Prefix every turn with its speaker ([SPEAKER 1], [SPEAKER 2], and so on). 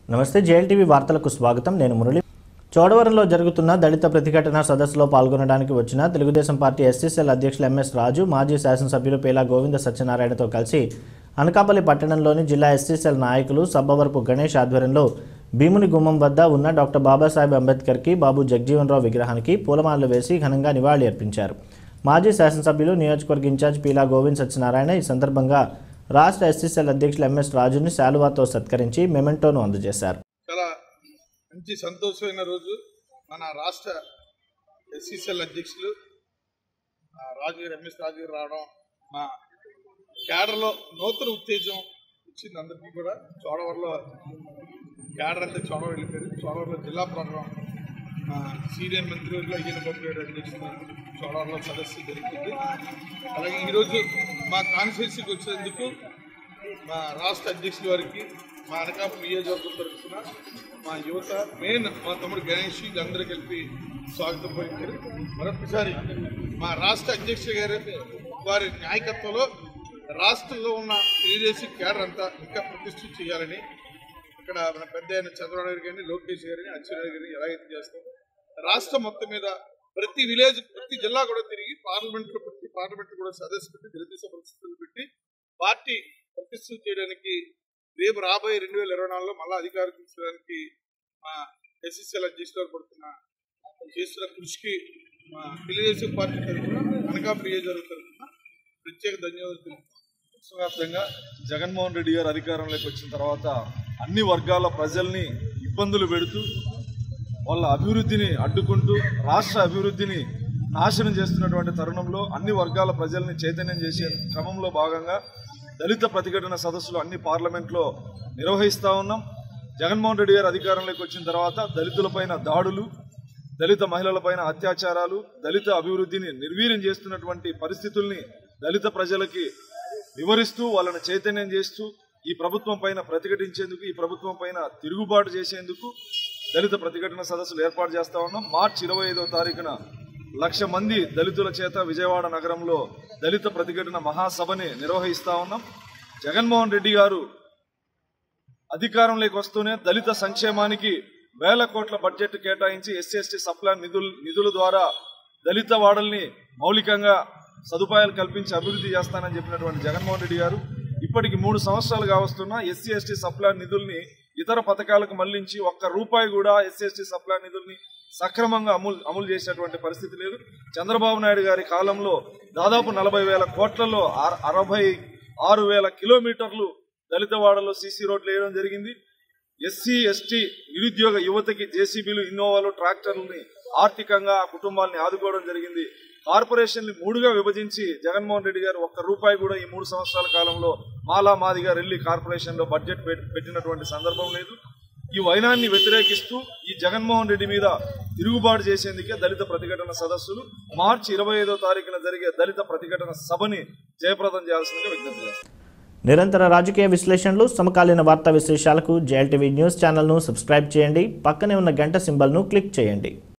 [SPEAKER 1] నమస్తే జేఎల్టీవీ వార్తలకు స్వాగతం నేను మురళి చోడవరంలో జరుగుతున్న దళిత ప్రతిఘటన సదస్సులో పాల్గొనడానికి వచ్చిన తెలుగుదేశం పార్టీ ఎస్సీసీఎల్ అధ్యక్షులు ఎంఎస్ రాజు మాజీ శాసనసభ్యులు పేలా గోవింద సత్యనారాయణతో కలిసి అనకాపల్లి పట్టణంలోని జిల్లా ఎస్సీసీఎల్ నాయకులు సబ్బవరపు గణేష్ ఆధ్వర్యంలో భీముని గుమ్మం వద్ద ఉన్న డాక్టర్ బాబాసాహెబ్ అంబేద్కర్కి బాబు జగజీవన్ రావు విగ్రహానికి పూలమాలలు వేసి ఘనంగా నివాళి అర్పించారు మాజీ శాసనసభ్యులు నియోజకవర్గ ఇన్ఛార్జ్ పీలా గోవింద్ సత్యనారాయణ ఈ సందర్భంగా రాష్ట్ర ఎస్సీసీఎల్ అధ్యక్షులు ఎంఎస్ రాజుని శాలువాతో సత్కరించి మెమెంటోను అందజేశారు
[SPEAKER 2] చాలా మంచి సంతోషమైన రోజు మన రాష్ట్ర ఎస్సీసీఎల్ అధ్యక్షులు ఆ, రాజు గారు ఎంఎస్ రాజు గారు రావడం మా క్యాడర్లో నూతన ఉత్తేజం ఇచ్చింది అందరికీ కూడా చోడవరంలో క్యాడర్ అంతా చోడవరం వెళ్ళిపోయారు చోడవరంలో జిల్లా ప్రోగ్రాం మా సీనియర్ మంత్రివర్యులు అయ్యన బాబు గారు అధ్యక్షులు చోడవరంలో సదస్సు జరుగుతుంది అలాగే ఈరోజు మా కాన్స్టిట్యూన్సీకి వచ్చినందుకు మా రాష్ట్ర అధ్యక్షుల వారికి మా అనకాపల్లి నియోజకవర్గం తరఫున మా యువత మెయిన్ మా తమ్ముడు గణేష్ అందరూ కలిపి స్వాగతం పలికారు మరొకసారి మా రాష్ట్ర అధ్యక్షులు గారు వారి నాయకత్వంలో రాష్ట్రంలో ఉన్న తెలుగుదేశం కేడర్ అంతా ఇంకా ప్రతిష్ఠ చేయాలని ఇక్కడ మన పెద్ద అయిన చంద్రబాబు నాయుడు గారిని లోకేష్ గారిని అచ్చెన్నాయుడు గారిని ఎలాగైతే చేస్తాం రాష్ట్రం మొత్తం మీద ప్రతి విలేజ్ ప్రతి జిల్లా కూడా తిరిగి పార్లమెంట్ లో ప్రతి పార్లమెంట్ కూడా సదస్సు పెట్టి తెలుగుదేశం పరిస్థితులు పెట్టి పార్టీ ప్రతిష్ఠ చేయడానికి రేపు రాబోయే రెండు వేల ఇరవై నాలుగులో మళ్ళీ అధికారం తీసుకోవడానికి మా ఎస్ఎస్ఎల్ అధ్యక్షులు గారు పడుతున్న చేస్తున్న కృషికి మా తెలుగుదేశం పార్టీ తరఫున అనకాపల్లి నియోజకవర్గం తరఫున ప్రత్యేక ధన్యవాదాలు తెలుపుతున్నాను.
[SPEAKER 3] రాష్ట్రవ్యాప్తంగా జగన్మోహన్ రెడ్డి గారు అధికారంలోకి వచ్చిన తర్వాత అన్ని వర్గాల ప్రజల్ని ఇబ్బందులు పెడుతూ వాళ్ళ అభివృద్ధిని అడ్డుకుంటూ రాష్ట్ర అభివృద్ధిని నాశనం చేస్తున్నటువంటి తరుణంలో అన్ని వర్గాల ప్రజల్ని చైతన్యం చేసే క్రమంలో భాగంగా దళిత ప్రతిఘటన సదస్సులు అన్ని పార్లమెంట్లో నిర్వహిస్తూ ఉన్నాం జగన్మోహన్ రెడ్డి గారు అధికారంలోకి వచ్చిన తర్వాత దళితులపైన దాడులు దళిత మహిళలపైన అత్యాచారాలు దళిత అభివృద్ధిని నిర్వీర్యం చేస్తున్నటువంటి పరిస్థితుల్ని దళిత ప్రజలకి వివరిస్తూ వాళ్ళని చైతన్యం చేస్తూ ఈ ప్రభుత్వం పైన ప్రతిఘటించేందుకు ఈ ప్రభుత్వం పైన తిరుగుబాటు చేసేందుకు దళిత ప్రతిఘటన సదస్సులు ఏర్పాటు చేస్తా ఉన్నాం మార్చి ఇరవై ఐదవ తారీఖున లక్ష మంది దళితుల చేత విజయవాడ నగరంలో దళిత ప్రతిఘటన మహాసభని నిర్వహిస్తా ఉన్నాం జగన్మోహన్ రెడ్డి గారు అధికారంలోకి వస్తూనే దళిత సంక్షేమానికి వేల కోట్ల బడ్జెట్ కేటాయించి ఎస్సీ ఎస్టీ సప్లాన్ నిధులు నిధుల ద్వారా దళిత వాడల్ని మౌలికంగా సదుపాయాలు కల్పించి అభివృద్ధి చేస్తానని చెప్పినటువంటి జగన్మోహన్ రెడ్డి గారు ఇప్పటికి మూడు సంవత్సరాలు కావస్తున్నా ఎస్సీ ఎస్టీ సప్లాన్ నిధుల్ని ఇతర పథకాలకు మళ్లించి ఒక్క రూపాయి కూడా ఎస్సీ ఎస్టీ సప్లాన్ నిధుల్ని సక్రమంగా అమలు అమలు చేసేటువంటి పరిస్థితి లేదు చంద్రబాబు నాయుడు గారి కాలంలో దాదాపు నలభై వేల కోట్లలో అర- అరవై ఆరు వేల కిలోమీటర్లు దళిత వాడలో సీసీ రోడ్లు వేయడం జరిగింది ఎస్సీ ఎస్టీ నిరుద్యోగ యువతకి జేసీబీలు ఇన్నోవాలు ట్రాక్టర్లని ఆర్థికంగా ఆ కుటుంబాలని ఆదుకోవడం జరిగింది కార్పొరేషన్ని మూడుగా విభజించి జగన్మోహన్ రెడ్డి గారు ఒక్క రూపాయి కూడా ఈ మూడు సంవత్సరాల కాలంలో మాలా మాదిగా రెల్లి కార్పొరేషన్ లో బడ్జెట్ పెట్- పెట్టినటువంటి సందర్భం లేదు ఈ వైనాన్ని వ్యతిరేకిస్తూ ఈ జగన్మోహన్ రెడ్డి మీద తిరుగుబాటు చేసేందుకే దళిత ప్రతిఘటన సదస్సులు మార్చి ఇరవై ఐదో తారీఖున జరిగే దళిత ప్రతిఘటన సభని జయప్రదం చేయాల్సిందిగా విజ్ఞప్తి చేస్తాను
[SPEAKER 1] నిరంతర రాజకీయ విశ్లేషణలు సమకాలీన వార్తా విశేషాలకు జేఎల్టీవీ న్యూస్ ఛానల్ను సబ్స్క్రైబ్ చేయండి పక్కనే ఉన్న గంట సింబల్ను క్లిక్ చేయండి